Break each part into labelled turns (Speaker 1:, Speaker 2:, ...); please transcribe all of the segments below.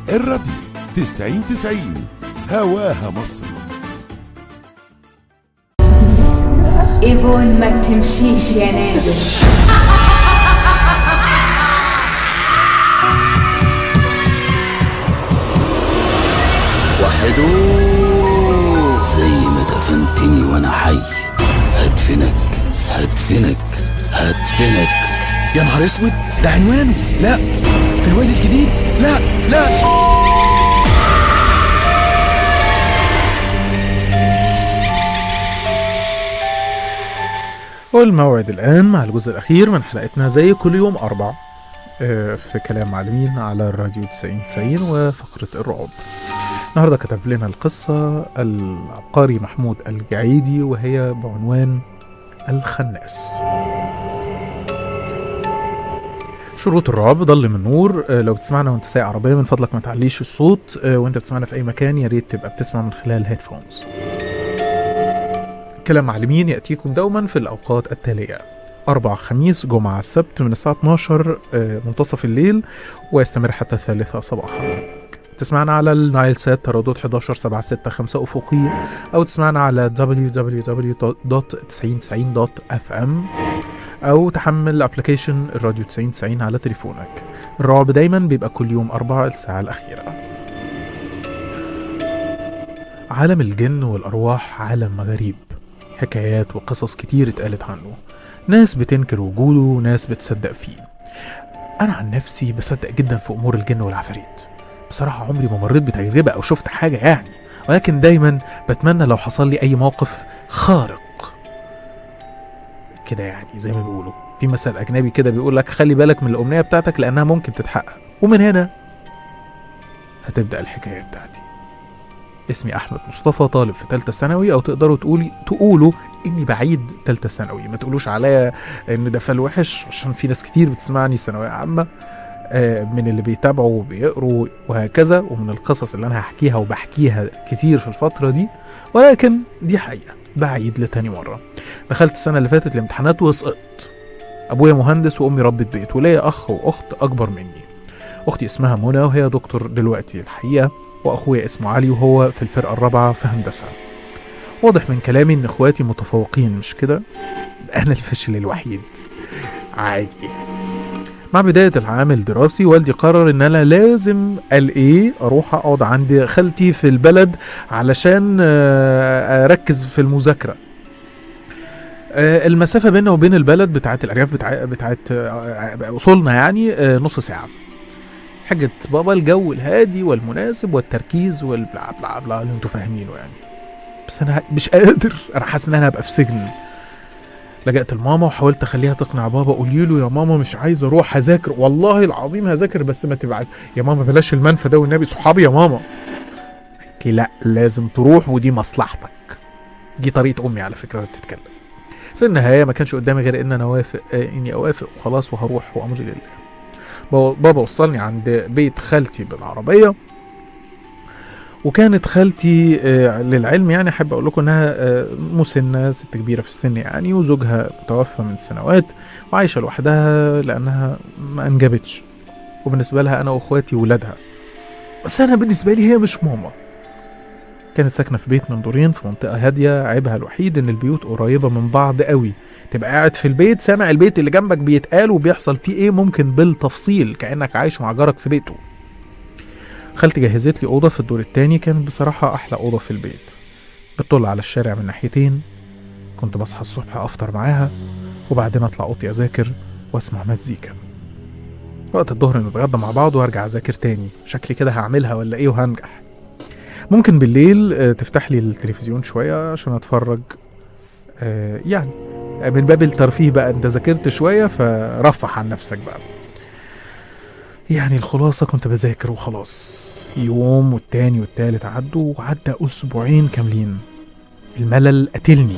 Speaker 1: الراديو 90 90 هواها مصر
Speaker 2: ايفون ما بتمشيش يا نادر
Speaker 3: وحدو زي ما دفنتني وانا حي هدفنك هدفنك هدفنك
Speaker 4: يا نهار اسود ده عنوانه لا في الوادي الجديد لا لا
Speaker 5: والموعد الآن مع الجزء الأخير من حلقتنا زي كل يوم أربع آه، في كلام معلمين على الراديو 90 90 وفقرة الرعب النهاردة كتب لنا القصة العبقري محمود الجعيدي وهي بعنوان الخناس شروط الرعب ضل من نور آه، لو بتسمعنا وانت سايق عربية من فضلك ما تعليش الصوت آه، وانت بتسمعنا في أي مكان يا ريت تبقى بتسمع من خلال هيدفونز كلام معلمين يأتيكم دوما في الأوقات التالية أربع خميس جمعة السبت من الساعة 12 آه، منتصف الليل ويستمر حتى الثالثة صباحا تسمعنا على النايل سات تردد 11765 أفقي أو تسمعنا على www.9090.fm أو تحمل أبليكيشن الراديو 9090 على تليفونك الرعب دايما بيبقى كل يوم أربعة الساعة الأخيرة عالم الجن والأرواح عالم غريب حكايات وقصص كتير اتقالت عنه ناس بتنكر وجوده وناس بتصدق فيه أنا عن نفسي بصدق جدا في أمور الجن والعفاريت بصراحة عمري ما مريت بتجربة أو شفت حاجة يعني ولكن دايما بتمنى لو حصل لي أي موقف خارق كده يعني زي ما بيقولوا في مثل أجنبي كده بيقول لك خلي بالك من الأمنية بتاعتك لأنها ممكن تتحقق ومن هنا هتبدأ الحكاية بتاعتي اسمي احمد مصطفى طالب في ثالثه ثانوي او تقدروا تقولي تقولوا اني بعيد ثالثه ثانوي ما تقولوش عليا ان ده فال وحش عشان في ناس كتير بتسمعني ثانويه عامه آه، من اللي بيتابعوا وبيقروا وهكذا ومن القصص اللي انا هحكيها وبحكيها كتير في الفتره دي ولكن دي حقيقه بعيد لتاني مره دخلت السنه اللي فاتت الامتحانات وسقطت ابويا مهندس وامي ربة بيت وليا اخ واخت اكبر مني اختي اسمها منى وهي دكتور دلوقتي الحقيقه واخويا اسمه علي وهو في الفرقه الرابعه في هندسه واضح من كلامي ان اخواتي متفوقين مش كده انا الفاشل الوحيد عادي مع بداية العام الدراسي والدي قرر ان انا لازم قال ايه اروح اقعد عند خالتي في البلد علشان آه، اركز في المذاكرة آه، المسافة بيننا وبين البلد بتاعت الارياف بتاع بتاعت آه، اصولنا يعني آه، نص ساعة حاجة بابا الجو الهادي والمناسب والتركيز والبلا بلا بلا اللي انتوا فاهمينه يعني بس انا مش قادر انا حاسس ان انا هبقى في سجن لجأت لماما وحاولت اخليها تقنع بابا قولي له يا ماما مش عايز اروح هذاكر والله العظيم هذاكر بس ما تبعت يا ماما بلاش المنفى ده والنبي صحابي يا ماما قالت لي لا لازم تروح ودي مصلحتك دي طريقة امي على فكرة وهي بتتكلم في النهاية ما كانش قدامي غير ان انا اوافق آه، اني اوافق وخلاص وهروح وامري لله بابا بابا وصلني عند بيت خالتي بالعربية وكانت خالتي آه، للعلم يعني احب اقول لكم انها آه، مسنه ست كبيره في السن يعني وزوجها متوفى من سنوات وعايشه لوحدها لانها ما انجبتش وبالنسبه لها انا واخواتي ولادها بس انا بالنسبه لي هي مش ماما كانت ساكنه في بيت من دورين في منطقه هاديه عيبها الوحيد ان البيوت قريبه من بعض قوي تبقى قاعد في البيت سامع البيت اللي جنبك بيتقال وبيحصل فيه ايه ممكن بالتفصيل كانك عايش مع جارك في بيته خالتي جهزت لي اوضه في الدور التاني كانت بصراحه احلى اوضه في البيت بتطل على الشارع من ناحيتين كنت بصحى الصبح افطر معاها وبعدين اطلع اوضتي اذاكر واسمع مزيكا وقت الظهر نتغدى مع بعض وارجع اذاكر تاني شكلي كده هعملها ولا ايه وهنجح ممكن بالليل آه، تفتح لي التلفزيون شويه عشان اتفرج آه، يعني من باب الترفيه بقى انت ذاكرت شويه فرفح عن نفسك بقى يعني الخلاصة كنت بذاكر وخلاص يوم والتاني والتالت عدوا وعدى أسبوعين كاملين الملل قتلني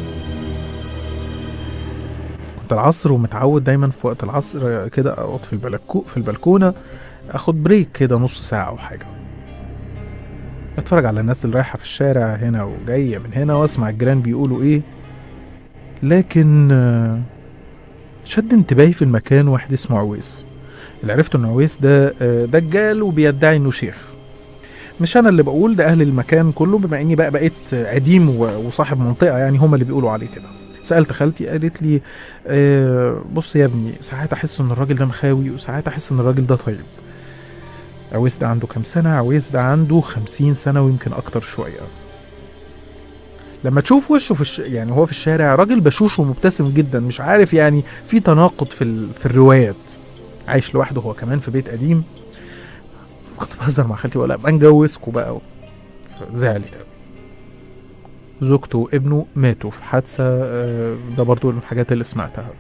Speaker 5: كنت العصر ومتعود دايما في وقت العصر كده اقعد في البلكو في البلكونة اخد بريك كده نص ساعة او حاجة اتفرج على الناس اللي رايحة في الشارع هنا وجاية من هنا واسمع الجيران بيقولوا ايه لكن آه، شد انتباهي في المكان واحد اسمه عويس اللي عرفته ان عويس ده آه، دجال وبيدعي انه شيخ مش انا اللي بقول ده اهل المكان كله بما اني بقى بقيت قديم و- وصاحب منطقه يعني هم اللي بيقولوا عليه كده سالت خالتي قالت لي آه، بص يا ابني ساعات احس ان الراجل ده مخاوي وساعات احس ان الراجل ده طيب عويس ده عنده كام سنه عويس ده عنده خمسين سنه ويمكن اكتر شويه لما تشوف وشه في الش... يعني هو في الشارع راجل بشوش ومبتسم جدا مش عارف يعني في تناقض في ال... في الروايات عايش لوحده هو كمان في بيت قديم كنت بهزر مع خالتي ولا ابقى نجوزكوا بقى زعلت قوي زوجته وابنه ماتوا في حادثة آه، ده برضو من الحاجات اللي سمعتها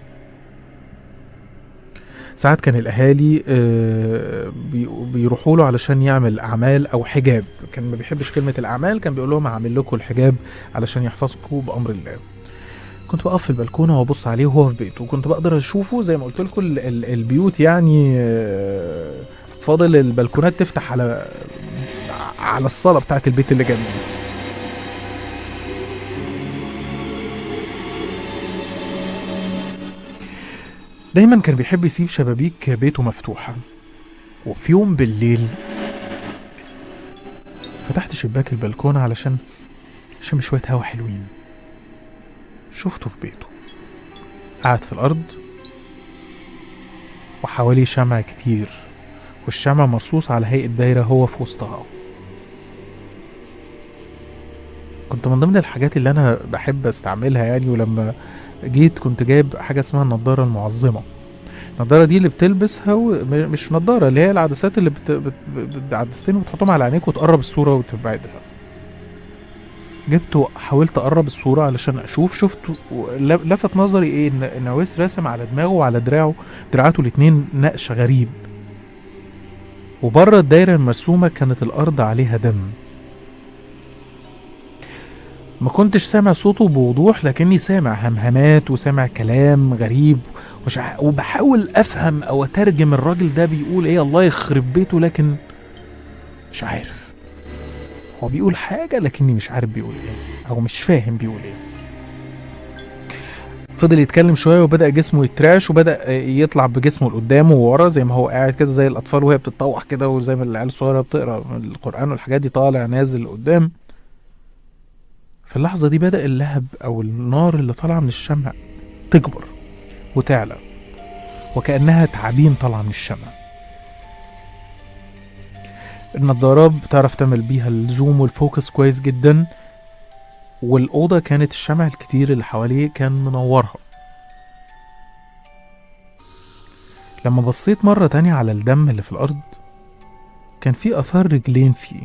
Speaker 5: ساعات كان الأهالي آه، بي- بيروحوا له علشان يعمل أعمال أو حجاب كان ما بيحبش كلمة الأعمال كان بيقول لهم هعمل لكم الحجاب علشان يحفظكم بأمر الله كنت بقف في البلكونة وأبص عليه وهو في بيته وكنت بقدر أشوفه زي ما قلت لكم ال- ال- البيوت يعني آه، فاضل البلكونات تفتح على على الصالة بتاعت البيت اللي جنبي دايما كان بيحب يسيب شبابيك بيته مفتوحة وفي يوم بالليل فتحت شباك البلكونة علشان شم شوية هوا حلوين شفته في بيته قاعد في الأرض وحواليه شمع كتير والشمع مرصوص على هيئة دايرة هو في وسطها كنت من ضمن الحاجات اللي أنا بحب أستعملها يعني ولما جيت كنت جايب حاجة اسمها النضارة المعظمة النضارة دي اللي بتلبسها و... م- مش نضارة اللي هي العدسات اللي بت... بت... بت... عدستين وتحطهم على عينيك وتقرب الصورة وتبعدها جبت وحاولت اقرب الصورة علشان اشوف شفت و- ل- لفت نظري ايه ان ان عويس راسم على دماغه وعلى دراعه دراعاته الاتنين نقش غريب وبره الدايرة المرسومة كانت الأرض عليها دم ما كنتش سامع صوته بوضوح لكني سامع همهمات وسامع كلام غريب ومش ع... وبحاول افهم او اترجم الراجل ده بيقول ايه الله يخرب بيته لكن مش عارف هو بيقول حاجة لكني مش عارف بيقول ايه او مش فاهم بيقول ايه فضل يتكلم شويه وبدا جسمه يتراش وبدا يطلع بجسمه لقدامه وورا زي ما هو قاعد كده زي الاطفال وهي بتتطوح كده وزي ما العيال الصغيره بتقرا القران والحاجات دي طالع نازل لقدام في اللحظه دي بدا اللهب او النار اللي طالعه من الشمع تكبر وتعلى وكانها تعابين طالعه من الشمع النضارات بتعرف تعمل بيها الزوم والفوكس كويس جدا والأوضة كانت الشمع الكتير اللي حواليه كان منورها لما بصيت مرة تانية على الدم اللي في الأرض كان في أثار رجلين فيه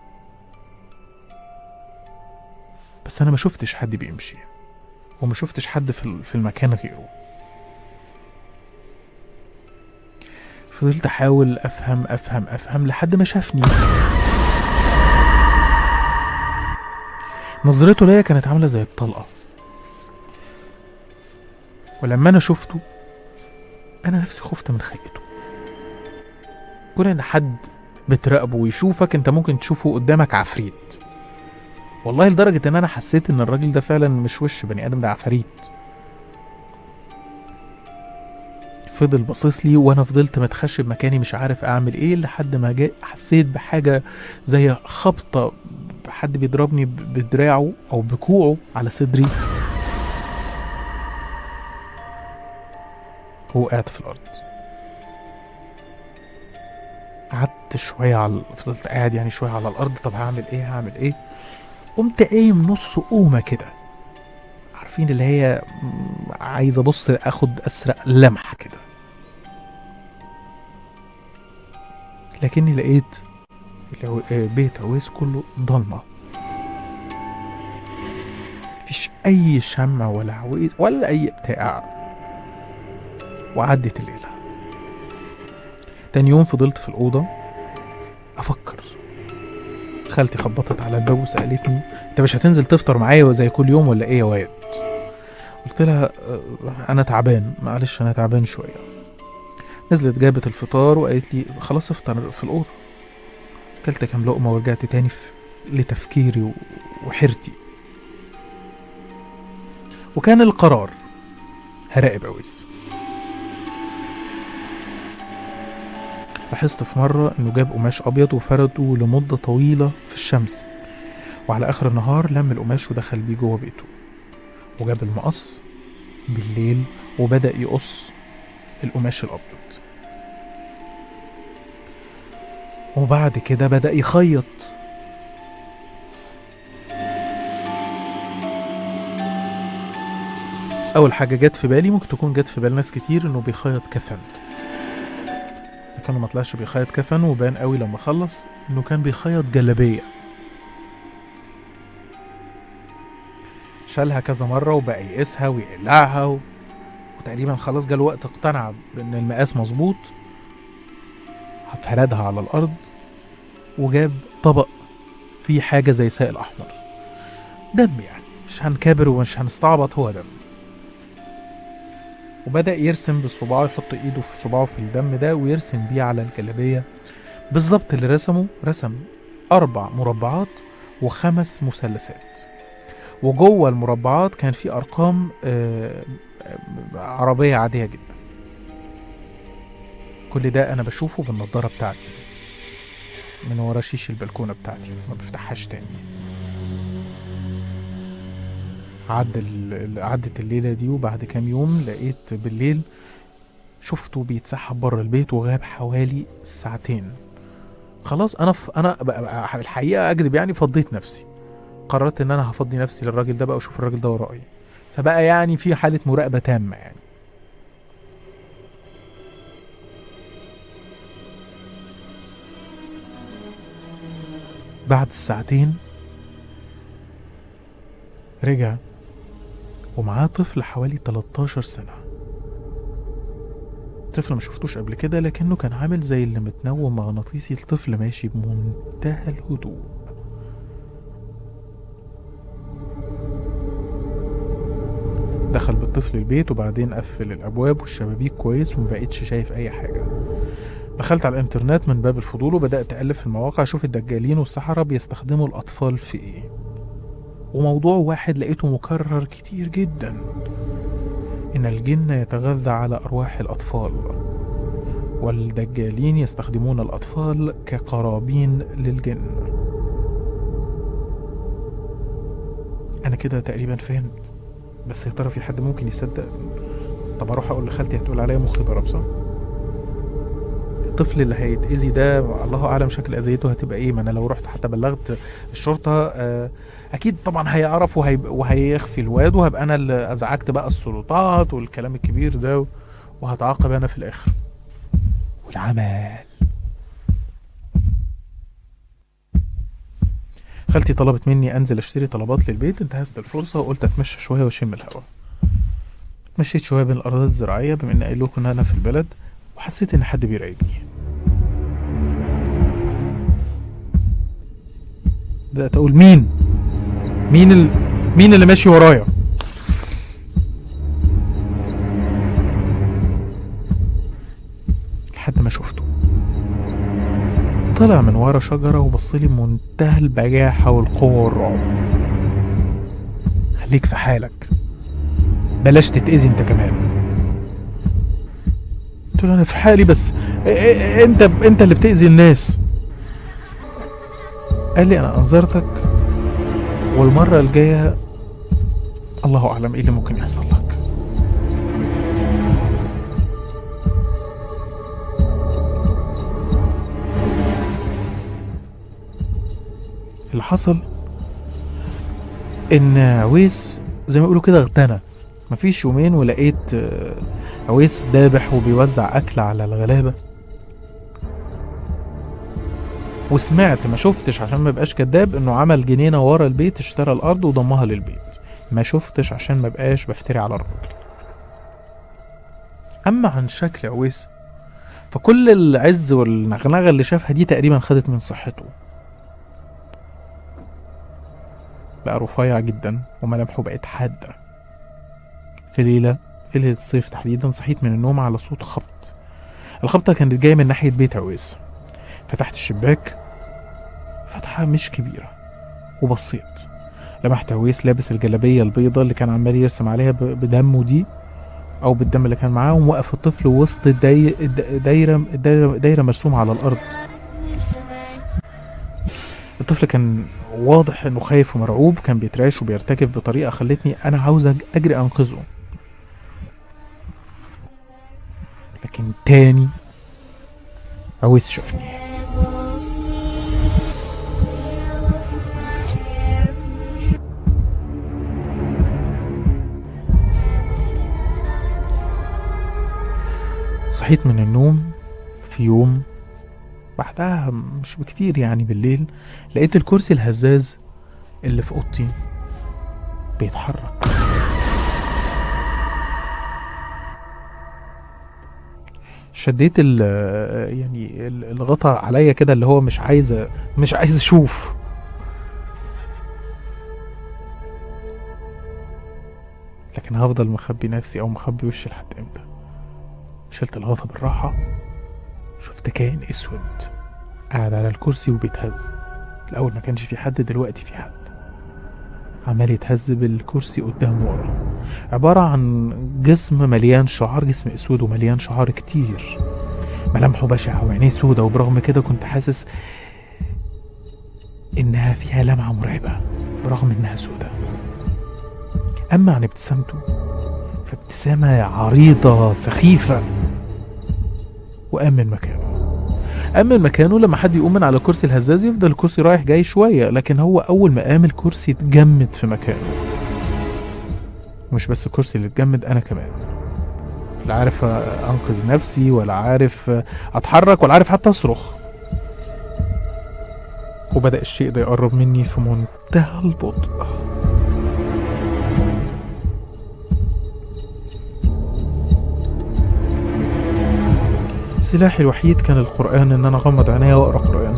Speaker 5: بس أنا ما شفتش حد بيمشي وما شفتش حد في ال- في المكان غيره فضلت أحاول أفهم أفهم أفهم لحد ما شافني نظرته ليا كانت عاملة زي الطلقة ولما أنا شفته أنا نفسي خفت من خيئته كون إن حد بتراقبه ويشوفك أنت ممكن تشوفه قدامك عفريت والله لدرجة إن أنا حسيت إن الراجل ده فعلا مش وش بني آدم ده عفاريت فضل باصص لي وانا فضلت متخشب مكاني مش عارف اعمل ايه لحد ما جاء حسيت بحاجه زي خبطه حد بيضربني ب- بدراعه او بكوعه على صدري وقعت في الارض قعدت شويه على فضلت قاعد يعني شويه على الارض طب هعمل ايه هعمل ايه قمت قايم نص قومه كده عارفين اللي هي م- عايز ابص اخد اسرق لمحه كده لكني لقيت العو- آه، بيت عويس كله ضلمه مفيش اي شمع ولا عويس ولا اي بتاع وعدت الليله تاني يوم فضلت في الاوضه افكر خالتي خبطت على الباب وسالتني انت مش هتنزل تفطر معايا زي كل يوم ولا ايه يا واد قلت لها "أه، انا تعبان معلش انا تعبان شويه نزلت جابت الفطار وقالت لي خلاص افطر في الاوضه اكلت كام لقمه ورجعت تاني في لتفكيري و- وحيرتي وكان القرار هراقب عويس لاحظت في مرة إنه جاب قماش أبيض وفرده لمدة طويلة في الشمس وعلى آخر النهار لم القماش ودخل بيه جوه بيته وجاب المقص بالليل وبدأ يقص القماش الأبيض وبعد كده بدأ يخيط أول حاجة جت في بالي ممكن تكون جت في بال ناس كتير إنه بيخيط كفن لكنه ما طلعش بيخيط كفن وبان قوي لما خلص إنه كان بيخيط جلابية شالها كذا مرة وبقى يقيسها ويقلعها و... وتقريبا خلاص جاله وقت اقتنع بإن المقاس مظبوط فردها على الأرض وجاب طبق فيه حاجة زي سائل أحمر دم يعني مش هنكابر ومش هنستعبط هو دم وبدأ يرسم بصباعه يحط ايده في صباعه في الدم ده ويرسم بيه على الجلابية بالظبط اللي رسمه رسم أربع مربعات وخمس مثلثات وجوه المربعات كان في أرقام آه، آه، عربية عادية جدا كل ده أنا بشوفه بالنضارة بتاعتي من ورا شيش البلكونة بتاعتي ما بفتحهاش تاني عد ال- عدت الليلة دي وبعد كام يوم لقيت بالليل شفته بيتسحب بره البيت وغاب حوالي ساعتين خلاص انا ف... انا بقى- بقى الحقيقه اكذب يعني فضيت نفسي قررت ان انا هفضي نفسي للراجل ده بقى واشوف الراجل ده ورايا فبقى يعني في حاله مراقبه تامه يعني بعد الساعتين رجع ومعاه طفل حوالي 13 سنة طفل ما شفتوش قبل كده لكنه كان عامل زي اللي متنوم مغناطيسي الطفل ماشي بمنتهى الهدوء دخل بالطفل البيت وبعدين قفل الابواب والشبابيك كويس ومبقتش شايف اي حاجه دخلت على الانترنت من باب الفضول وبدات اقلب في المواقع اشوف الدجالين والسحره بيستخدموا الاطفال في ايه وموضوع واحد لقيته مكرر كتير جدا إن الجن يتغذى على أرواح الأطفال والدجالين يستخدمون الأطفال كقرابين للجن أنا كده تقريبا فهمت بس يا ترى في حد ممكن يصدق طب أروح أقول لخالتي هتقول عليا مخي ضرب صح؟ الطفل اللي هيتأذي ده الله أعلم شكل أذيته هتبقى إيه ما أنا لو رحت حتى بلغت الشرطة آه اكيد طبعا هيعرف وهي... وهيخفي الواد وهبقى انا اللي ازعجت بقى السلطات والكلام الكبير ده وهتعاقب انا في الاخر والعمل خالتي طلبت مني انزل اشتري طلبات للبيت انتهزت الفرصه وقلت اتمشى شويه واشم الهواء مشيت شويه بين الاراضي الزراعيه بما ان قايل لكم ان انا في البلد وحسيت ان حد بيراقبني بدات اقول مين مين ال... مين اللي ماشي ورايا لحد ما شفته طلع من ورا شجرة وبصلي بمنتهى البجاحة والقوة والرعب خليك في حالك بلاش تتأذي انت كمان قلت له انا في حالي بس إ- إ- انت انت اللي بتأذي الناس قال لي انا انذرتك والمرة الجاية الله أعلم إيه اللي ممكن يحصل لك اللي حصل إن عويس زي ما يقولوا كده اغتنى مفيش يومين ولقيت آه، عويس دابح وبيوزع أكل على الغلابة وسمعت ما شفتش عشان ما بقاش كداب انه عمل جنينه ورا البيت اشترى الارض وضمها للبيت ما شفتش عشان ما بقاش بفتري على الراجل اما عن شكل عويس فكل العز والنغنغه اللي شافها دي تقريبا خدت من صحته بقى رفيع جدا وملامحه بقت حاده في ليله في ليله الصيف تحديدا صحيت من النوم على صوت خبط الخبطه كانت جايه من ناحيه بيت عويس فتحت الشباك فتحة مش كبيرة وبصيت لمحت عويس لابس الجلابية البيضة اللي كان عمال يرسم عليها ب- بدمه دي او بالدم اللي كان معاهم وقف الطفل وسط داي... د- دايره دايره دايره مرسومه على الارض الطفل كان واضح انه خايف ومرعوب كان بيترعش وبيرتكب بطريقه خلتني انا عاوز أج- اجري انقذه لكن تاني عويس شافني صحيت من النوم في يوم بعدها مش بكتير يعني بالليل لقيت الكرسي الهزاز اللي في اوضتي بيتحرك شديت ال يعني ال- الغطا عليا كده اللي هو مش عايز مش عايز اشوف لكن هفضل مخبي نفسي او مخبي وشي لحد امتى شلت الغطا بالراحة شفت كائن اسود قاعد على الكرسي وبيتهز الاول ما كانش في حد دلوقتي في حد عمال يتهز بالكرسي قدام ورا عبارة عن جسم مليان شعر جسم اسود ومليان شعر كتير ملامحه بشعة وعينيه سودة وبرغم كده كنت حاسس انها فيها لمعة مرعبة برغم انها سودة اما عن ابتسامته فابتسامة عريضة سخيفة وقام من مكانه قام من مكانه لما حد يقوم من على الكرسي الهزاز يفضل الكرسي رايح جاي شوية لكن هو أول ما قام الكرسي اتجمد في مكانه مش بس الكرسي اللي اتجمد أنا كمان لا عارف أنقذ نفسي ولا عارف أتحرك ولا عارف حتى أصرخ وبدأ الشيء ده يقرب مني في منتهى البطء سلاحي الوحيد كان القرآن إن أنا أغمض عينيا وأقرأ قرآن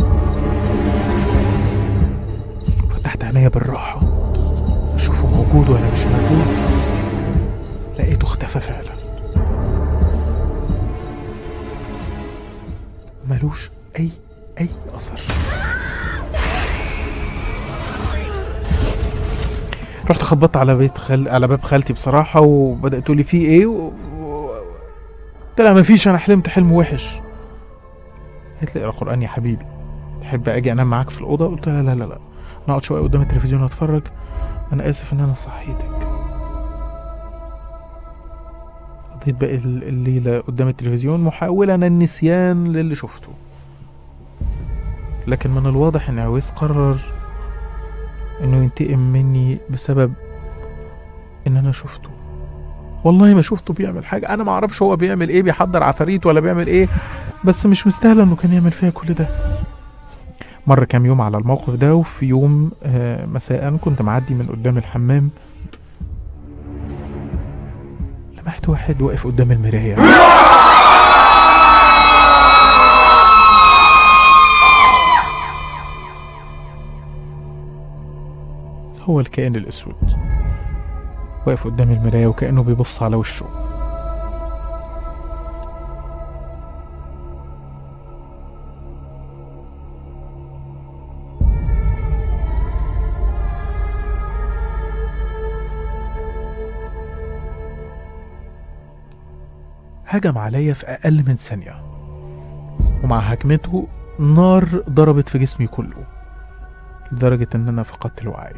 Speaker 5: فتحت عينيا بالراحة أشوفه موجود ولا مش موجود لقيته اختفى فعلا ملوش أي أي أثر رحت خبطت على بيت خال... على باب خالتي بصراحة وبدأت تقولي فيه ايه و... و... قلت لها مفيش انا حلمت حلم وحش قالت لي اقرا قران يا حبيبي تحب اجي انام معاك في الاوضه قلت لها لا لا لا نقعد شويه قدام التلفزيون اتفرج انا اسف ان انا صحيتك قضيت باقي ال- الليله قدام التلفزيون محاولا النسيان للي شفته لكن من الواضح ان عويس قرر انه ينتقم مني بسبب ان انا شفته والله ما شفته بيعمل حاجه انا ما اعرفش هو بيعمل ايه بيحضر عفاريت ولا بيعمل ايه بس مش مستاهله انه كان يعمل فيها كل ده مر كام يوم على الموقف ده وفي يوم آه، مساء كنت معدي من قدام الحمام لمحت واحد واقف قدام المرايه هو الكائن الاسود واقف قدام المرايه وكانه بيبص على وشه هجم عليا في أقل من ثانية ومع هجمته نار ضربت في جسمي كله لدرجة إن أنا فقدت الوعي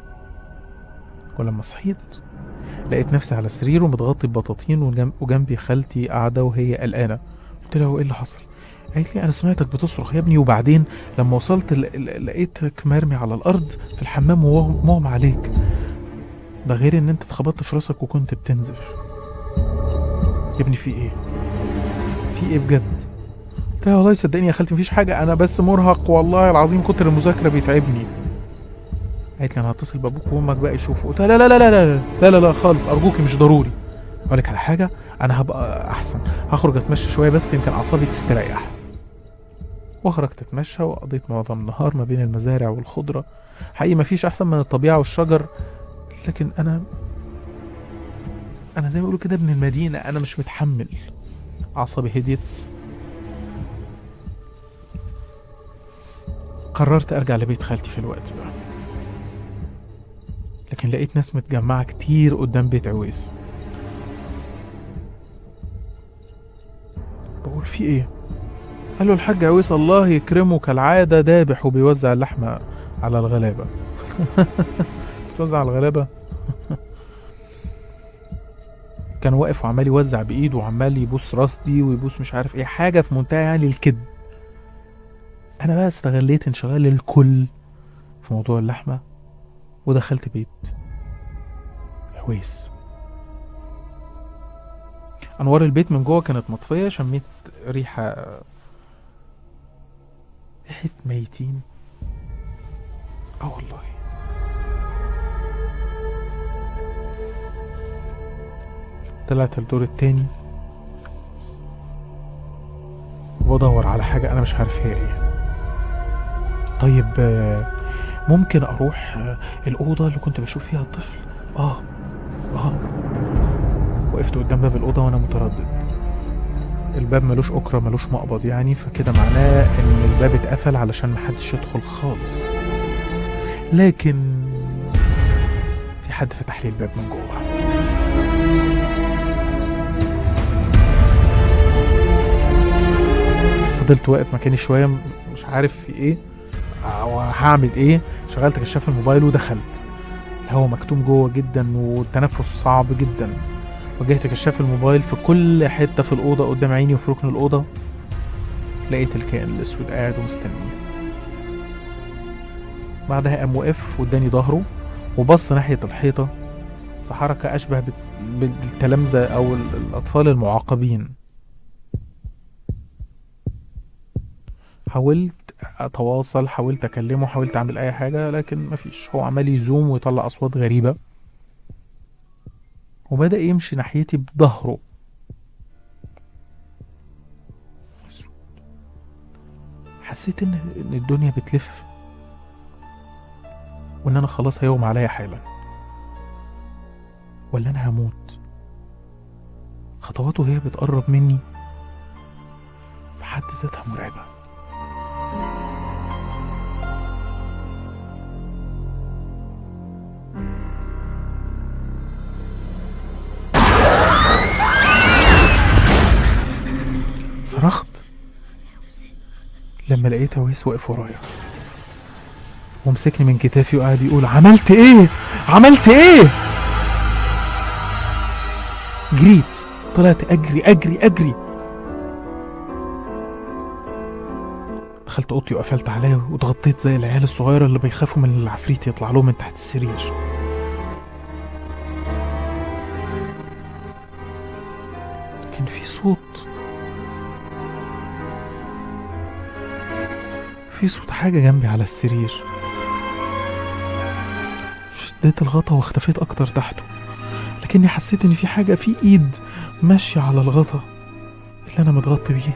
Speaker 5: ولما صحيت لقيت نفسي على السرير ومتغطي ببطاطين وجنب وجنبي خالتي قاعدة وهي قلقانة قلت لها هو ايه اللي حصل؟ قالت لي انا سمعتك بتصرخ يا ابني وبعدين لما وصلت ل- ل- لقيتك مرمي على الارض في الحمام ومغمى عليك ده غير ان انت اتخبطت في راسك وكنت بتنزف يا ابني في ايه؟ في ايه بجد؟ قلت لها والله صدقني يا خالتي مفيش حاجة أنا بس مرهق والله العظيم كتر المذاكرة بيتعبني. قالت لي أنا هتصل بأبوك وأمك بقى يشوفوا. قلت لها لا لا لا لا لا لا لا, لا خالص أرجوكي مش ضروري. أقول لك على حاجة أنا هبقى أحسن هخرج أتمشى شوية بس يمكن أعصابي تستريح. وخرجت أتمشى وقضيت معظم النهار ما بين المزارع والخضرة. حقيقي مفيش أحسن من الطبيعة والشجر لكن أنا أنا زي ما بيقولوا كده ابن المدينة أنا مش متحمل. أعصابي هديت قررت ارجع لبيت خالتي في الوقت ده لكن لقيت ناس متجمعة كتير قدام بيت عويس في ايه قال له الحاج عويس الله يكرمه كالعاده دابح وبيوزع اللحمه على الغلابه بتوزع على الغلابه كان واقف وعمال يوزع بايده وعمال يبوس راس دي ويبوس مش عارف ايه حاجه في منتهى يعني الكذب انا بقى استغليت انشغال الكل في موضوع اللحمه ودخلت بيت عويس انوار البيت من جوه كانت مطفيه شميت ريحه ريحه ميتين اه والله طلعت الدور التاني وبدور على حاجة أنا مش عارف هي إيه طيب آه، ممكن أروح آه، الأوضة اللي كنت بشوف فيها الطفل آه آه وقفت قدام باب الأوضة وأنا متردد الباب ملوش أكرة ملوش مقبض يعني فكده معناه إن الباب اتقفل علشان محدش يدخل خالص لكن في حد فتح لي الباب من جوه فضلت واقف مكاني شويه م- مش عارف في ايه او هعمل ايه شغلت كشاف الموبايل ودخلت الهواء مكتوم جوه جدا والتنفس صعب جدا وجهت كشاف الموبايل في كل حته في الاوضه قدام عيني وفي ركن الاوضه لقيت الكائن الاسود قاعد ومستنيه بعدها قام وقف واداني ظهره وبص ناحيه الحيطه في حركه اشبه بت- بال- بالتلامذه او ال- الاطفال المعاقبين حاولت اتواصل حاولت اكلمه حاولت اعمل اي حاجه لكن مفيش هو عمال يزوم ويطلع اصوات غريبه وبدا يمشي ناحيتي بظهره أسود. حسيت ان ان الدنيا بتلف وان انا خلاص هيغمى عليا حالا ولا انا هموت خطواته هي بتقرب مني في حد ذاتها مرعبه صرخت لما لقيت عويس واقف ورايا ومسكني من كتافي وقعد يقول عملت ايه عملت ايه جريت طلعت اجري اجري اجري دخلت اوضتي وقفلت عليا واتغطيت زي العيال الصغيره اللي بيخافوا من العفريت يطلع لهم من تحت السرير لكن في صوت في صوت حاجة جنبي على السرير شديت الغطا واختفيت أكتر تحته لكني حسيت إن في حاجة في إيد ماشية على الغطا اللي أنا متغطي بيه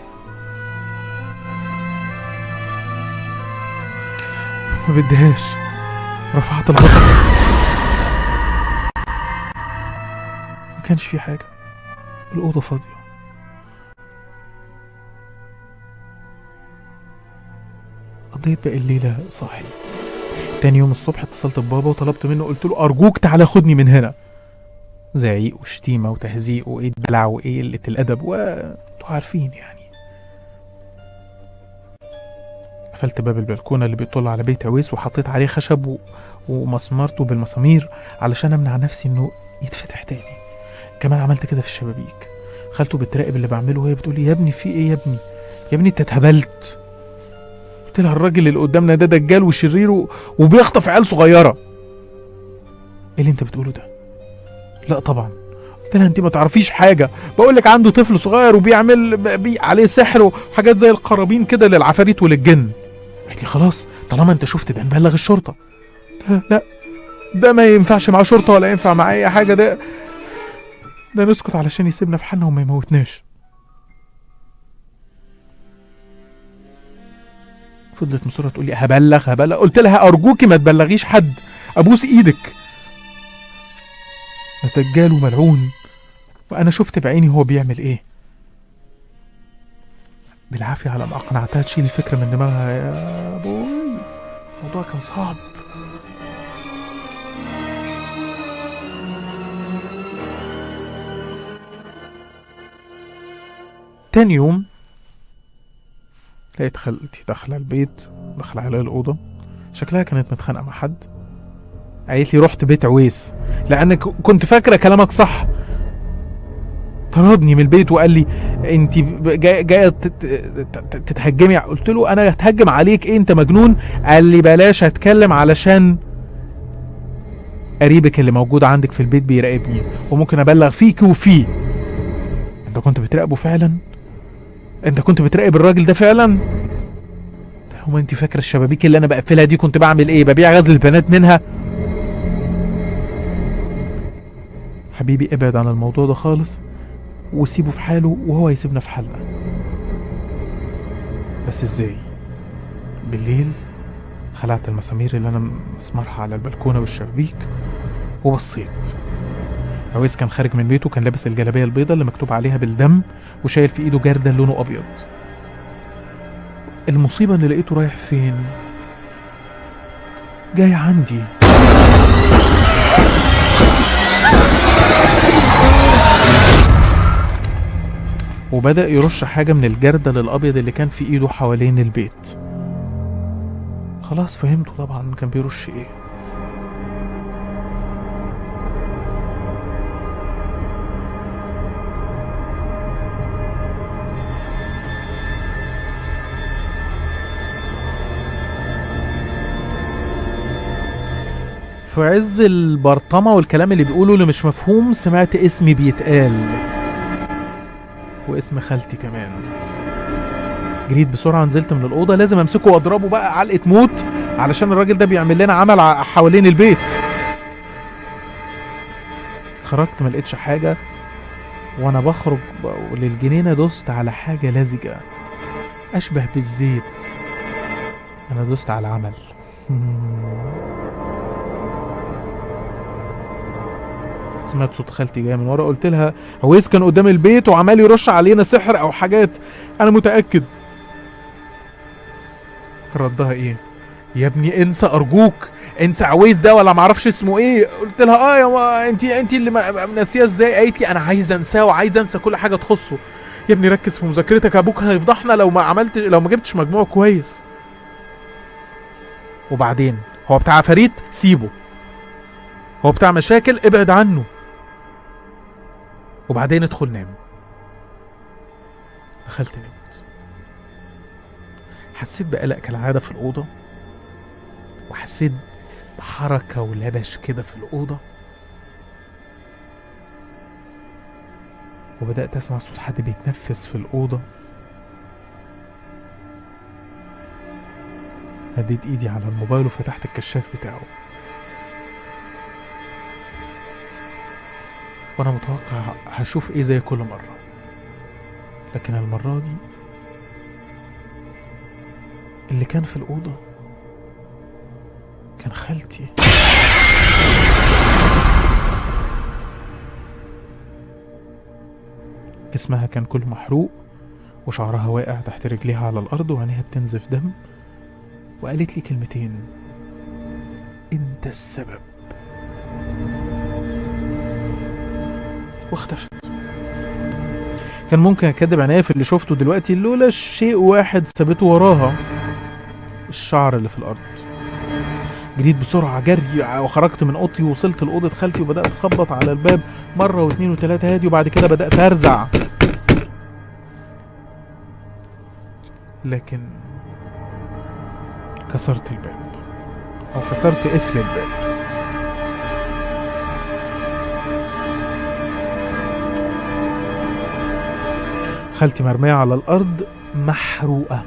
Speaker 5: ما بديهاش رفعت الغطا ما كانش في حاجة الأوضة فاضية قضيت باقي الليلة صاحي تاني يوم الصبح اتصلت ببابا وطلبت منه قلت له أرجوك تعالى خدني من هنا زعيق وشتيمة وتهزيق وإيه الدلع وإيه قلة الأدب وانتوا عارفين يعني قفلت باب البلكونة اللي بيطل على بيت عويس وحطيت عليه خشب و... ومسمرته بالمسامير علشان أمنع نفسي إنه يتفتح تاني كمان عملت كده في الشبابيك خالته بتراقب اللي بعمله وهي بتقول لي يا ابني في ايه يا ابني يا ابني انت اتهبلت قلت لها الراجل اللي قدامنا ده دجال وشرير و- وبيخطف عيال صغيره ايه اللي انت بتقوله ده لا طبعا قلت لها انت ما تعرفيش حاجه بقول لك عنده طفل صغير وبيعمل ب- بي عليه سحر وحاجات زي القرابين كده للعفاريت وللجن قالت لي خلاص طالما انت شفت ده نبلغ الشرطه قلت لها لا ده ما ينفعش مع شرطه ولا ينفع مع اي حاجه ده ده نسكت علشان يسيبنا في حالنا وما يموتناش فضلت مصرة تقول لي هبلغ هبلغ قلت لها أرجوكي ما تبلغيش حد أبوس إيدك ده دجال وملعون وأنا شفت بعيني هو بيعمل إيه بالعافية على ما أقنعتها تشيل الفكرة من دماغها يا أبوي الموضوع كان صعب تاني يوم لقيت خالتي داخله البيت داخله على الاوضه شكلها كانت متخانقه مع حد قالت لي رحت بيت عويس لان ك- كنت فاكره كلامك صح طردني من البيت وقال لي انت جايه جايه تت- تت- تتهجمي قلت له انا هتهجم عليك ايه انت مجنون قال لي بلاش اتكلم علشان قريبك اللي موجود عندك في البيت بيراقبني وممكن ابلغ فيك وفيه انت كنت بتراقبه فعلا انت كنت بتراقب الراجل ده فعلا قلت له، هو انت فاكره الشبابيك اللي انا بقفلها دي كنت بعمل ايه ببيع غزل البنات منها حبيبي ابعد عن الموضوع ده خالص وسيبه في حاله وهو يسيبنا في حالنا بس ازاي بالليل خلعت المسامير اللي انا مسمارها على البلكونه والشبابيك وبصيت عويس كان خارج من بيته كان لابس الجلابيه البيضاء اللي مكتوب عليها بالدم وشايل في ايده جردل لونه ابيض المصيبه ان لقيته رايح فين جاي عندي وبدأ يرش حاجة من الجردل الأبيض اللي كان في إيده حوالين البيت خلاص فهمته طبعا كان بيرش إيه في عز البرطمة والكلام اللي بيقوله اللي مش مفهوم سمعت اسمي بيتقال واسم خالتي كمان جريت بسرعة نزلت من الأوضة لازم أمسكه وأضربه بقى علقة موت علشان الراجل ده بيعمل لنا عمل ع- حوالين البيت خرجت ما لقيتش حاجة وأنا بخرج ب- للجنينة دوست على حاجة لزجة أشبه بالزيت أنا دوست على عمل سمعت صوت خالتي جايه من ورا قلت لها عويس كان قدام البيت وعمال يرش علينا سحر او حاجات انا متاكد ردها ايه يا ابني انسى ارجوك انسى عويس ده ولا معرفش اسمه ايه قلت لها اه يا ما انت انت اللي ما- ناسيه ازاي قالت لي انا عايز انساه وعايز انسى كل حاجه تخصه يا ابني ركز في مذاكرتك ابوك هيفضحنا لو ما عملت لو ما جبتش مجموع كويس وبعدين هو بتاع عفاريت سيبه هو بتاع مشاكل ابعد عنه وبعدين ادخل نام دخلت نمت حسيت بقلق كالعادة في الأوضة وحسيت بحركة ولبش كده في الأوضة وبدأت أسمع صوت حد بيتنفس في الأوضة مديت إيدي على الموبايل وفتحت الكشاف بتاعه وانا متوقع هشوف ايه زي كل مرة لكن المرة دي اللي كان في الأوضة كان خالتي جسمها كان كله محروق وشعرها واقع تحت رجليها على الأرض وعينيها بتنزف دم وقالت لي كلمتين انت السبب واختفت كان ممكن اكدب عينيا في اللي شفته دلوقتي لولا شيء واحد سابته وراها الشعر اللي في الارض جريت بسرعة جري وخرجت من اوضتي ووصلت لأوضة خالتي وبدأت أخبط على الباب مرة واتنين وتلاتة هادي وبعد كده بدأت أرزع لكن كسرت الباب أو كسرت قفل الباب خالتي مرمية على الأرض محروقة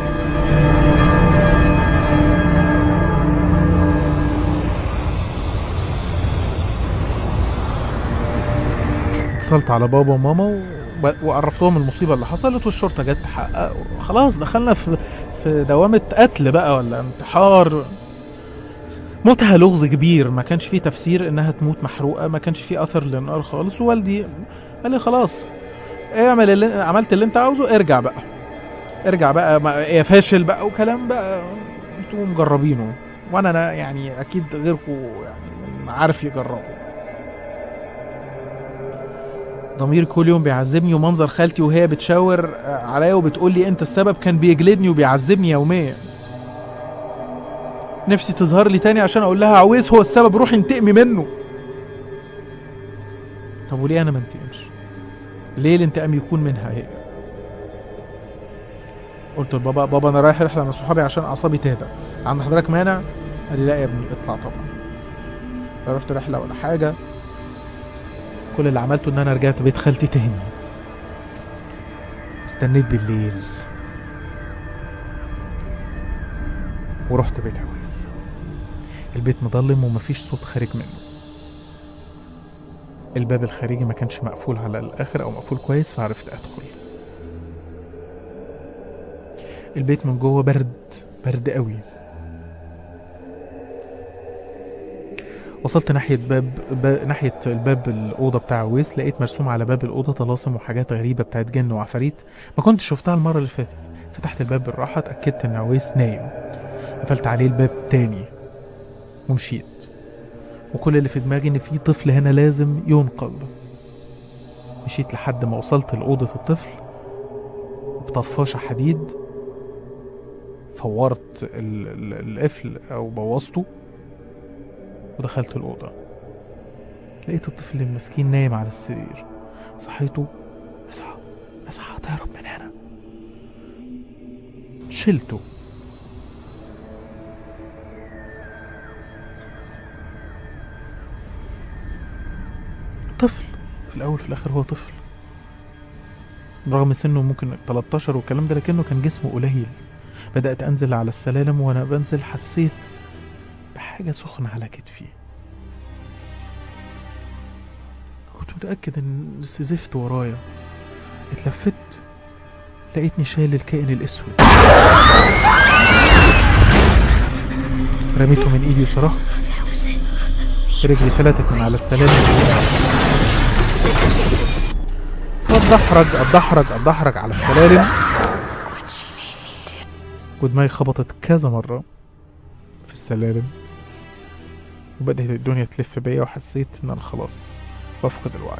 Speaker 5: اتصلت على بابا وماما و- وعرفتهم المصيبة اللي حصلت والشرطة جت تحقق خلاص دخلنا في في دوامة قتل بقى ولا انتحار موتها لغز كبير ما كانش فيه تفسير انها تموت محروقة ما كانش فيه اثر للنار خالص ووالدي قال لي خلاص اعمل اللي عملت اللي انت عاوزه ارجع بقى ارجع بقى ما- يا فاشل بقى وكلام بقى انتوا مجربينه وانا أنا يعني اكيد غيركم يعني عارف يجربوا ضميري كل يوم بيعذبني ومنظر خالتي وهي بتشاور آه، عليا وبتقول لي انت السبب كان بيجلدني وبيعذبني يوميا نفسي تظهر لي تاني عشان اقول لها عويس هو السبب روحي انتقمي منه طب وليه انا ما انتقمش ليه الانتقام يكون منها هي قلت لبابا بابا انا رايح رحله مع صحابي عشان اعصابي تهدى عند حضرتك مانع قال لي لا يا ابني اطلع طبعا لا رحت رحله ولا حاجه كل اللي عملته ان انا رجعت بيت خالتي تاني استنيت بالليل ورحت بيت عويس البيت مضلم ومفيش صوت خارج منه الباب الخارجي ما كانش مقفول على الاخر او مقفول كويس فعرفت ادخل البيت من جوه برد برد قوي وصلت ناحية باب, باب ناحية الباب الأوضة بتاع عويس لقيت مرسوم على باب الأوضة طلاسم وحاجات غريبة بتاعت جن وعفاريت ما كنتش شفتها المرة اللي فاتت فتحت الباب بالراحة اتأكدت إن عويس نايم قفلت عليه الباب تاني ومشيت وكل اللي في دماغي إن في طفل هنا لازم ينقذ مشيت لحد ما وصلت لأوضة الطفل بطفاشة حديد فورت ال- ال- القفل أو بوظته ودخلت الأوضة لقيت الطفل المسكين نايم على السرير صحيته اصحى اصحى تهرب من هنا شلته طفل في الأول في الآخر هو طفل رغم سنه ممكن 13 والكلام ده لكنه كان جسمه قليل بدأت أنزل على السلالم وأنا بنزل حسيت بحاجة سخنة على كتفي كنت متأكد إن زفت ورايا اتلفت لقيتني شايل الكائن الأسود رميته من إيدي وصرخت رجلي فلتت من على السلالم اتدحرج اتدحرج اتدحرج على السلالم ودماغي خبطت كذا مرة في السلالم وبدأت الدنيا تلف بيا وحسيت إن أنا خلاص بفقد الوعي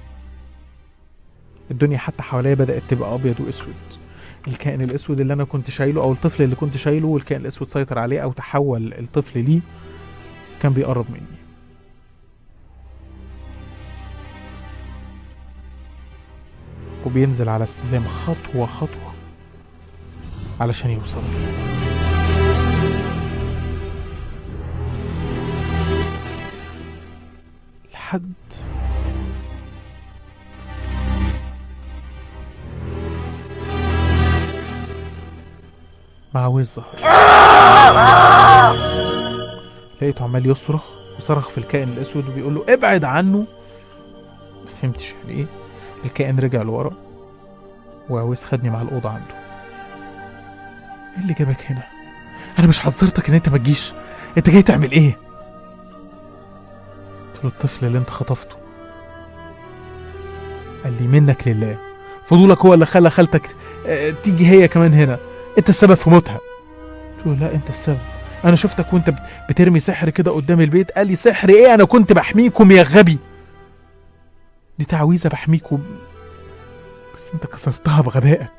Speaker 5: الدنيا حتى حواليا بدأت تبقى أبيض وأسود الكائن الأسود اللي أنا كنت شايله أو الطفل اللي كنت شايله والكائن الأسود سيطر عليه أو تحول الطفل ليه كان بيقرب مني وبينزل على السلم خطوة خطوة علشان يوصل لي لحد مع وز ظهر لقيته عمال يصرخ وصرخ في الكائن الاسود وبيقول له ابعد عنه ما فهمتش يعني ايه الكائن رجع لورا وعويس خدني مع الاوضه عنده ايه اللي جابك هنا انا مش حذرتك ان انت ما تجيش انت جاي تعمل ايه قلت له الطفل اللي انت خطفته قال لي منك لله فضولك هو اللي خلى خالتك آه، تيجي هي كمان هنا انت السبب في موتها قلت له لا انت السبب انا شفتك وانت بت- بترمي سحر كده قدام البيت قال لي سحر ايه انا كنت بحميكم يا غبي دي تعويذه بحميكم بس انت كسرتها بغبائك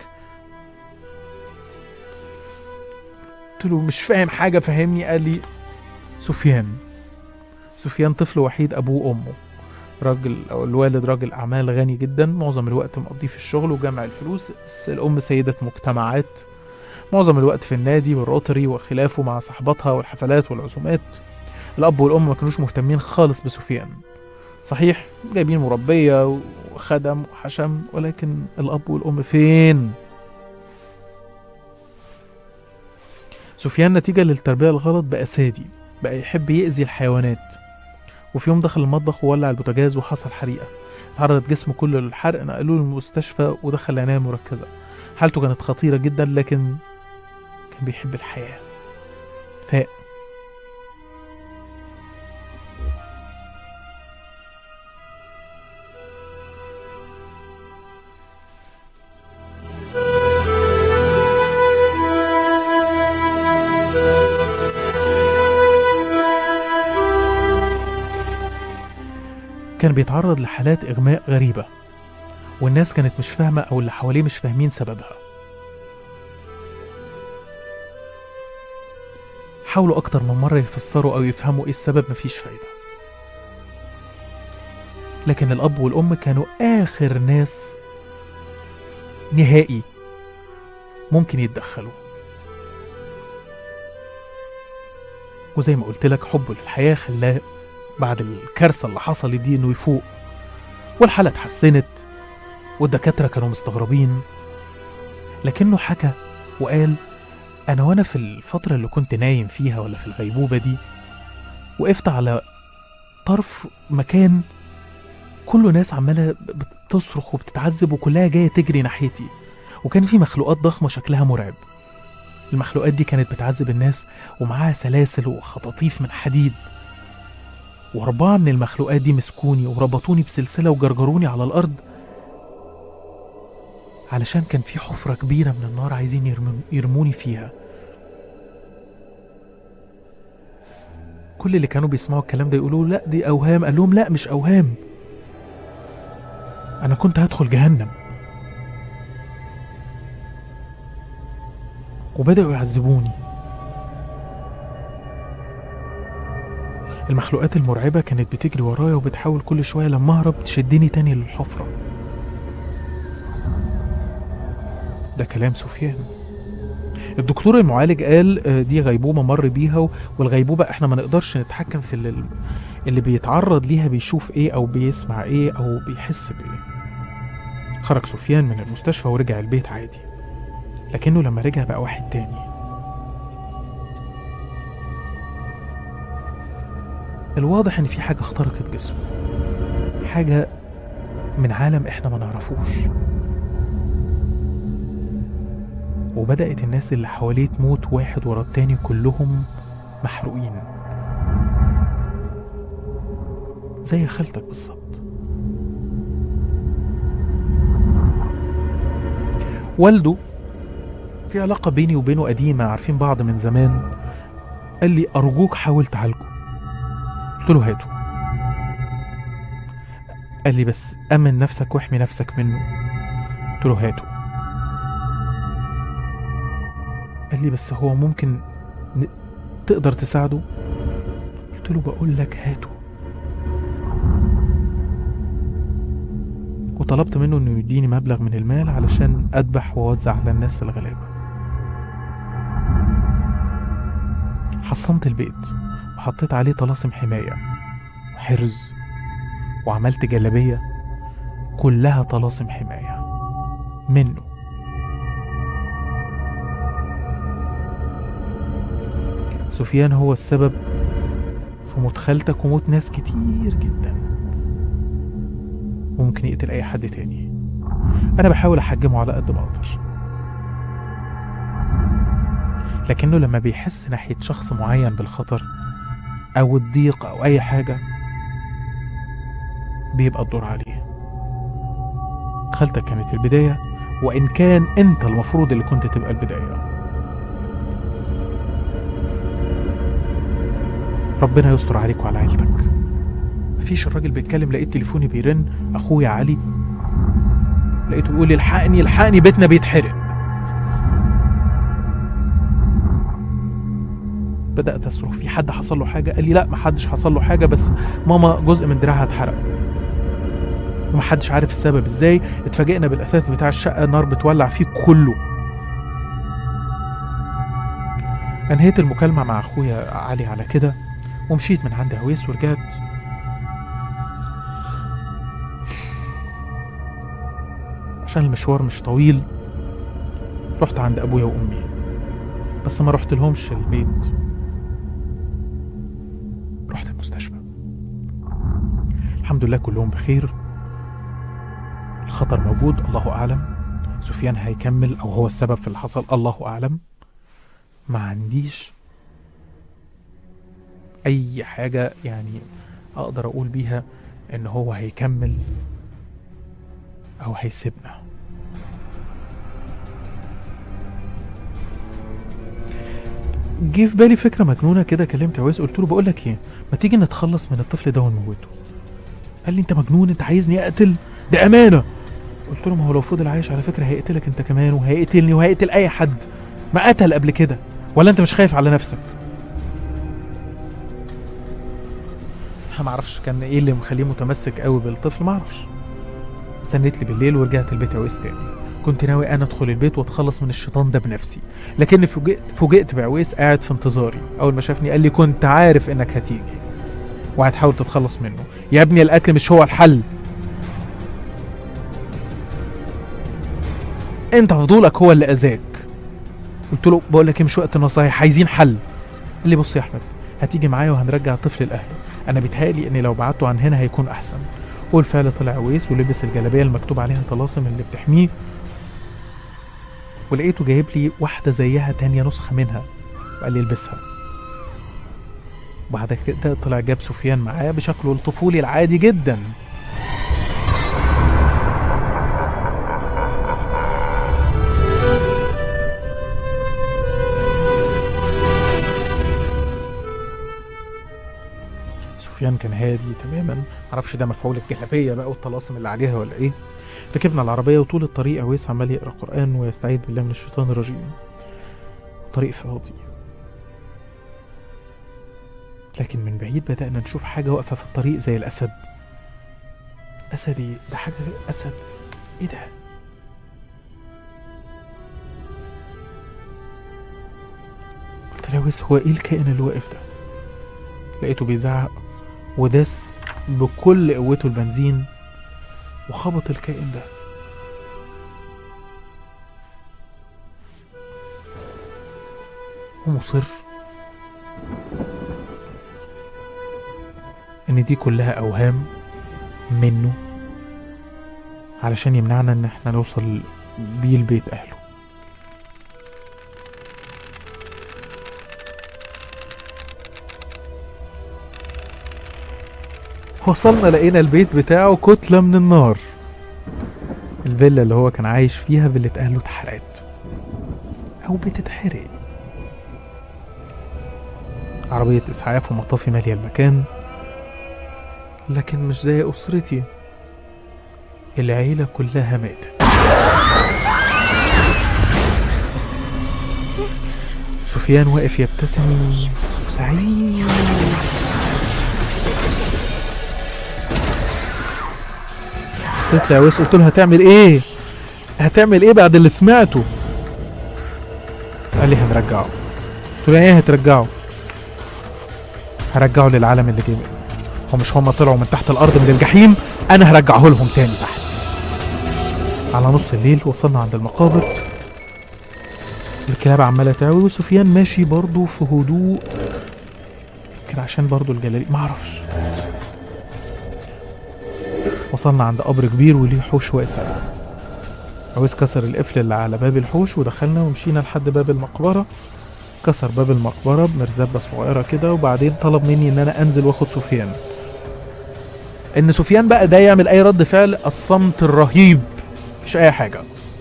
Speaker 5: قلت له مش فاهم حاجه فهمني قال لي سفيان سفيان طفل وحيد ابوه وامه راجل او الوالد راجل اعمال غني جدا معظم الوقت مقضيه في الشغل وجمع الفلوس بس الام سيده مجتمعات معظم الوقت في النادي والروتري وخلافه مع صحباتها والحفلات والعزومات الاب والام ما كانوش مهتمين خالص بسفيان صحيح جايبين مربيه وخدم وحشم ولكن الاب والام فين سفيان نتيجة للتربية الغلط بقى سادي بقى يحب يأذي الحيوانات وفي يوم دخل المطبخ وولع البوتاجاز وحصل حريقة اتعرض جسمه كله للحرق نقلوه المستشفى ودخل العناية مركزة حالته كانت خطيرة جدا لكن كان بيحب الحياة فاق كان بيتعرض لحالات إغماء غريبة والناس كانت مش فاهمة أو اللي حواليه مش فاهمين سببها حاولوا أكتر من مرة يفسروا أو يفهموا إيه السبب مفيش فايدة لكن الأب والأم كانوا آخر ناس نهائي ممكن يتدخلوا وزي ما قلت لك حبه للحياة خلاه بعد الكارثة اللي حصلت دي إنه يفوق والحالة اتحسنت والدكاترة كانوا مستغربين لكنه حكى وقال أنا وأنا في الفترة اللي كنت نايم فيها ولا في الغيبوبة دي وقفت على طرف مكان كله ناس عمالة بتصرخ وبتتعذب وكلها جاية تجري ناحيتي وكان في مخلوقات ضخمة شكلها مرعب المخلوقات دي كانت بتعذب الناس ومعاها سلاسل وخطاطيف من حديد وأربعة من المخلوقات دي مسكوني وربطوني بسلسلة وجرجروني على الأرض علشان كان في حفرة كبيرة من النار عايزين يرمون- يرموني فيها كل اللي كانوا بيسمعوا الكلام ده يقولوا لا دي أوهام قال لهم لا مش أوهام أنا كنت هدخل جهنم وبدأوا يعذبوني المخلوقات المرعبة كانت بتجري ورايا وبتحاول كل شوية لما أهرب تشدني تاني للحفرة ده كلام سفيان الدكتور المعالج قال آه، دي غيبوبة مر بيها و- والغيبوبة احنا ما نقدرش نتحكم في اللي, اللي بيتعرض ليها بيشوف ايه او بيسمع ايه او بيحس بايه خرج سفيان من المستشفى ورجع البيت عادي لكنه لما رجع بقى واحد تاني الواضح ان في حاجة اخترقت جسمه حاجة من عالم احنا ما نعرفوش وبدأت الناس اللي حواليه تموت واحد ورا التاني كلهم محروقين زي خالتك بالظبط والده في علاقة بيني وبينه قديمة عارفين بعض من زمان قال لي أرجوك حاول تعالجه قلت له هاته قال لي بس أمن نفسك واحمي نفسك منه قلت له هاته قال لي بس هو ممكن ن... تقدر تساعده قلت له بقول لك هاته وطلبت منه انه يديني مبلغ من المال علشان اذبح واوزع على الناس الغلابه حصنت البيت وحطيت عليه طلاسم حمايه وحرز وعملت جلابيه كلها طلاسم حمايه منه سفيان هو السبب في موت خالتك وموت ناس كتير جدا وممكن يقتل اي حد تاني انا بحاول احجمه على قد ما اقدر لكنه لما بيحس ناحية شخص معين بالخطر او الضيق او اي حاجة بيبقى الدور عليه خالتك كانت البداية وان كان انت المفروض اللي كنت تبقى البداية ربنا يستر عليك وعلى عيلتك مفيش الراجل بيتكلم لقيت تليفوني بيرن اخويا علي لقيته بيقول لي الحقني الحقني بيتنا بيتحرق بدات اصرخ في حد حصل له حاجه قال لي لا محدش حصل له حاجه بس ماما جزء من دراعها اتحرق ومحدش عارف السبب ازاي اتفاجئنا بالاثاث بتاع الشقه النار بتولع فيه كله انهيت المكالمه مع اخويا علي على كده ومشيت من عند هويس ورجعت عشان المشوار مش طويل رحت عند ابويا وامي بس ما رحت لهمش البيت رحت المستشفى الحمد لله كلهم بخير الخطر موجود الله اعلم سفيان هيكمل او هو السبب في اللي حصل الله اعلم ما عنديش اي حاجه يعني اقدر اقول بيها ان هو هيكمل او هيسيبنا جه في بالي فكره مجنونه كده كلمت عويس قلت له بقول لك ايه ما تيجي نتخلص من الطفل ده ونموته قال لي انت مجنون انت عايزني اقتل ده امانه قلت له ما هو لو فضل عايش على فكره هيقتلك انت كمان وهيقتلني وهيقتل اي حد ما قتل قبل كده ولا انت مش خايف على نفسك انا ما اعرفش كان ايه اللي مخليه متمسك قوي بالطفل ما اعرفش استنيت لي بالليل ورجعت البيت عويس تاني كنت ناوي انا ادخل البيت واتخلص من الشيطان ده بنفسي لكن فوجئت فوجئت بعويس قاعد في انتظاري اول ما شافني قال لي كنت عارف انك هتيجي وهتحاول تتخلص منه يا ابني القتل مش هو الحل انت فضولك هو اللي اذاك قلت له بقول لك ايه مش وقت النصايح عايزين حل قال لي بص يا احمد هتيجي معايا وهنرجع الطفل لاهله انا بيتهيألي ان لو بعته عن هنا هيكون احسن والفعل طلع عويس ولبس الجلابيه المكتوب عليها طلاسم اللي بتحميه ولقيته جايب لي واحده زيها تانية نسخه منها وقال لي البسها وبعد كده طلع جاب سفيان معاه بشكله الطفولي العادي جدا سفيان كان هادي تماما معرفش ده مفعول الجلابيه بقى والطلاسم اللي عليها ولا ايه ركبنا العربيه وطول الطريق عويس عمال يقرا قران ويستعيذ بالله من الشيطان الرجيم طريق فاضي لكن من بعيد بدأنا نشوف حاجة واقفة في الطريق زي الأسد أسد إيه؟ ده حاجة أسد إيه ده؟ قلت له بس هو إيه الكائن اللي واقف ده؟ لقيته بيزعق وداس بكل قوته البنزين وخبط الكائن ده ومصر ان دي كلها اوهام منه علشان يمنعنا ان احنا نوصل بيه لبيت اهله وصلنا لقينا البيت بتاعه كتلة من النار الفيلا اللي هو كان عايش فيها فيلة اهله اتحرقت او بتتحرق عربية اسعاف ومطافي مالية المكان لكن مش زي أسرتي العيلة كلها ماتت سفيان واقف يبتسم وسعيد بصيت لعويس قلت له هتعمل ايه هتعمل ايه بعد اللي سمعته قال لي هنرجعه قلت له ايه هترجعه هرجعه للعالم اللي جه منه هو مش هما طلعوا من تحت الارض من الجحيم انا هرجعه لهم تاني تحت على نص الليل وصلنا عند المقابر الكلاب عماله تعوي وسفيان ماشي برضه في هدوء يمكن عشان برضه الجلالي معرفش وصلنا عند قبر كبير وليه حوش واسع عويس كسر القفل اللي على باب الحوش ودخلنا ومشينا لحد باب المقبره كسر باب المقبرة بمرزبة صغيرة كده وبعدين طلب مني إن أنا أنزل وآخد سفيان. إن سفيان بقى ده يعمل أي رد فعل الصمت الرهيب مفيش أي حاجة.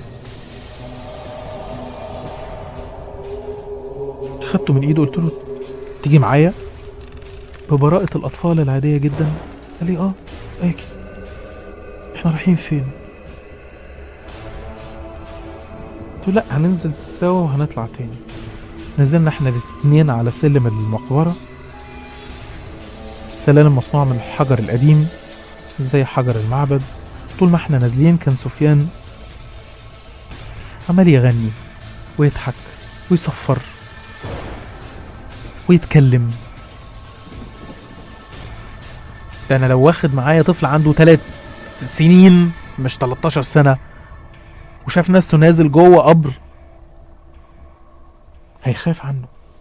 Speaker 5: خدته من إيده قلت له تيجي معايا ببراءة الأطفال العادية جدا قال لي آه آجي إحنا رايحين فين؟ قلت له لأ هننزل سوا وهنطلع تاني. نزلنا احنا الاتنين على سلم المقبرة سلالم مصنوعة من الحجر القديم زي حجر المعبد طول ما احنا نازلين كان سفيان عمال يغني ويضحك ويصفر ويتكلم انا لو واخد معايا طفل عنده تلات سنين مش 13 سنة وشاف نفسه نازل جوه قبر هيخاف عنه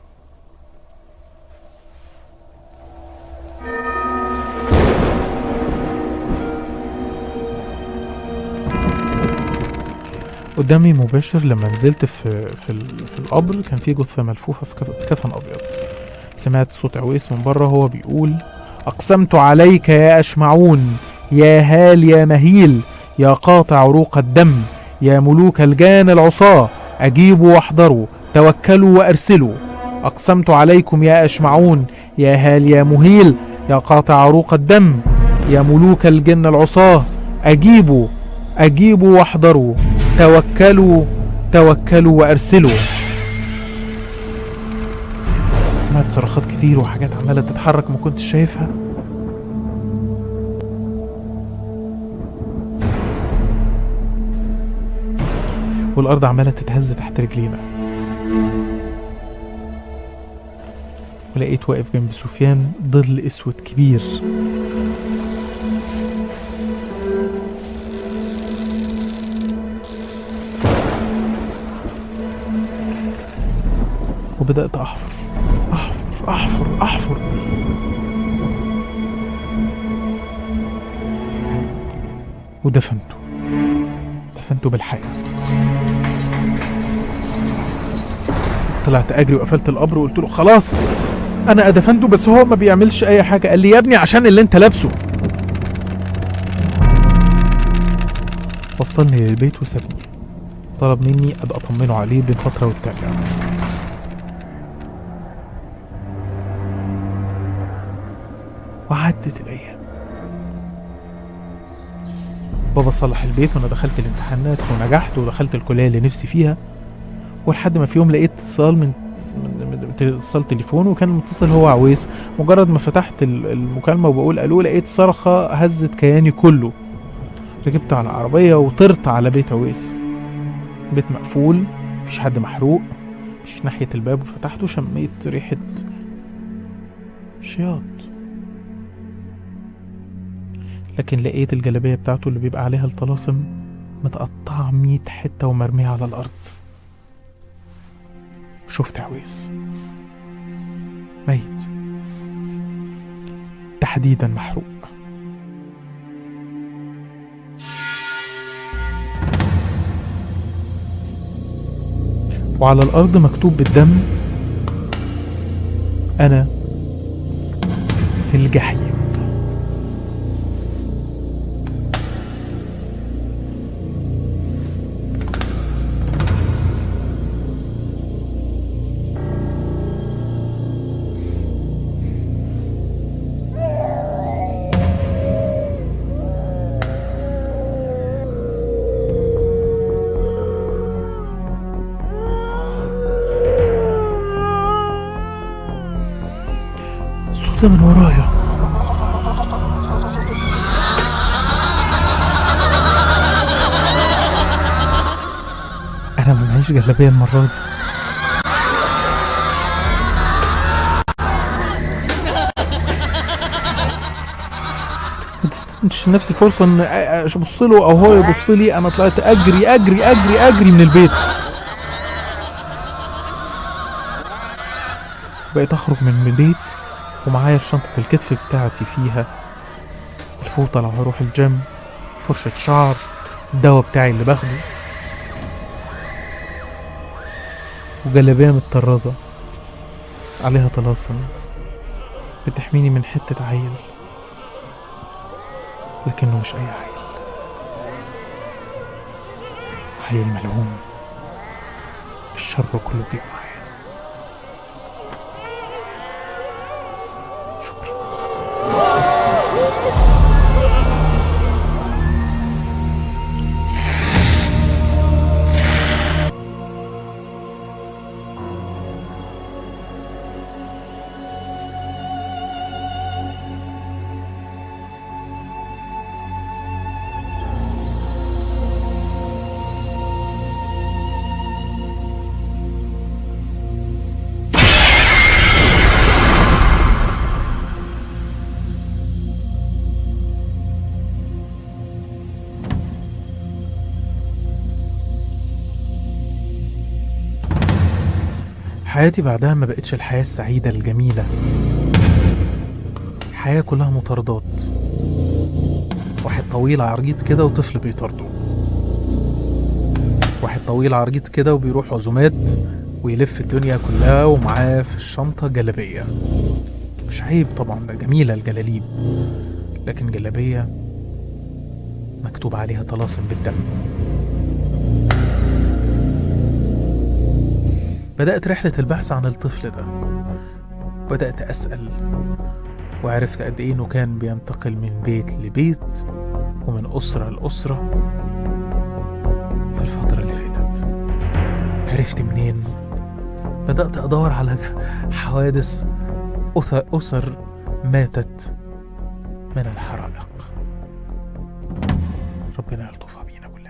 Speaker 5: قدامي مباشر لما نزلت في في, ال- في القبر كان في جثه ملفوفه في كف- كفن ابيض سمعت صوت عويس من بره هو بيقول اقسمت عليك يا اشمعون يا هال يا مهيل يا قاطع عروق الدم يا ملوك الجان العصاه اجيبوا واحضروا توكلوا وارسلوا اقسمت عليكم يا اشمعون يا هال يا مهيل يا قاطع عروق الدم يا ملوك الجن العصاه اجيبوا اجيبوا واحضروا توكلوا توكلوا وارسلوا سمعت صرخات كتير وحاجات عماله تتحرك ما كنتش شايفها والارض عماله تتهز تحت رجلينا ولقيت واقف جنب سفيان ظل اسود كبير وبدأت أحفر أحفر أحفر أحفر ودفنته دفنته بالحياة طلعت أجري وقفلت القبر وقلت له خلاص أنا دفنته بس هو ما بيعملش أي حاجة قال لي يا ابني عشان اللي أنت لابسه وصلني للبيت وسابني طلب مني أبقى أطمنه عليه بين فترة والتانية وعدت الأيام بابا صلح البيت وأنا دخلت الامتحانات ونجحت ودخلت الكلية اللي نفسي فيها ولحد ما في يوم لقيت اتصال من من- من اتصال تليفون وكان المتصل هو عويس مجرد ما فتحت ال- المكالمة وبقول ألو لقيت صرخة هزت كياني كله ركبت على العربية وطرت على بيت عويس بيت مقفول مفيش حد محروق مش ناحية الباب وفتحته شميت ريحة شياط لكن لقيت الجلابية بتاعته اللي بيبقى عليها الطلاسم متقطعة ميت حتة ومرمية على الأرض شفت عويس ميت تحديدا محروق وعلى الأرض مكتوب بالدم أنا في الجحيم الصوت ده من ورايا انا ما معيش جلابيه المره دي مش نفسي فرصه ان ابص له او هو يبص لي انا طلعت اجري اجري اجري اجري من البيت بقيت اخرج من البيت ومعايا شنطة الكتف بتاعتي فيها الفوطة لو هروح الجيم فرشة شعر الدواء بتاعي اللي باخده وجلابية متطرزة عليها طلاسم بتحميني من حتة عيل لكنه مش أي عيل عيل ملعون الشر كله بيبقى معايا شكرا حياتي بعدها ما بقتش الحياة السعيدة الجميلة حياة كلها مطاردات واحد طويل عريض كده وطفل بيطارده واحد طويل عريض كده وبيروح عزومات ويلف الدنيا كلها ومعاه في الشنطة جلابية مش عيب طبعا ده جميلة الجلاليب لكن جلابية مكتوب عليها طلاسم بالدم بدأت رحلة البحث عن الطفل ده بدأت أسأل وعرفت قد إيه إنه كان بينتقل من بيت لبيت ومن أسرة لأسرة عرفت منين بدأت أدور على حوادث أث- أسر ماتت من الحرائق ربنا يلطفها بينا كلنا